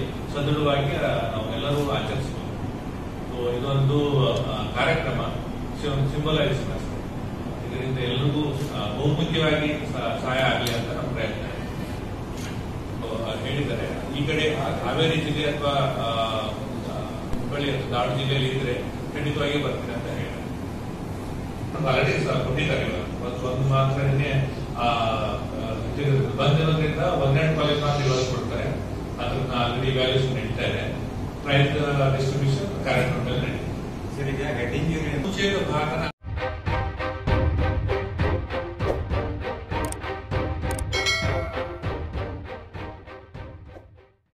ಸದೃಢವಾಗಿ ಆ, ನಾವು ಎಲ್ಲರೂ ಆಚರಿಸಬಹುದು ಸೊ ಇದೊಂದು ಆ, ಕಾರ್ಯಕ್ರಮ ಸಿಂಬಲೈಸೇಷನ್ ಅಷ್ಟೇ ಇದರಿಂದ ಎಲ್ಲರಿಗೂ ಆ, ಬಹುಮುಖ್ಯವಾಗಿ ಸ- ಸಹಾಯ ಆಗಲಿ ಅಂತ ನಮ್ಮ ಪ್ರಯತ್ನ ಇದೆ. ಸೊ, ಅದು ಹೇಳಿದ್ದಾರೆ ಈ ಕಡೆ ಹಾ- ಹಾವೇರಿ ಜಿಲ್ಲೆ ಅಥವಾ ಆ, ಆ, ಹುಬ್ಬಳ್ಳಿ ಅಥವಾ ದಾವಣ ಜಿಲ್ಲೆಯಲ್ಲಿ ಇದ್ರೆ ಖಂಡಿತವಾಗಿ ಬರ್ತೀನಿ ಅಂತ ಹೇಳಿದ್ದಾರೆ ಆಲ್ರೆಡಿ ಕೊಟ್ಟಿದ್ದಾರೆ ಇವಾಗ. ಒಂದು ಒಂದು ಮಾತ್ರನೇ ಬಂದಿರೋದ್ರಿಂದ ಒಂದೆರಡು ಕಾಲೇಜ್ ಮಾತ್ರ ಇವಾಗ ಕೊಡ್ತಾರೆ ಅದನ್ನ ಆಲ್ರೆಡಿ ವ್ಯಾಲ್ಯೂಸ್ ನಡೀತಾ ಇದೆ ಪ್ರೈಸ್ ಡಿಸ್ಟ್ರಿಬ್ಯೂಷನ್ ಕಾರ್ಯಕ್ರಮದಲ್ಲಿ ನಡೀತಿದೆ ಸರ್ ಈಗ ಹೆಡ್ ಇಂಜುರಿ ಮುಂಚೆಯ ಭಾಗನ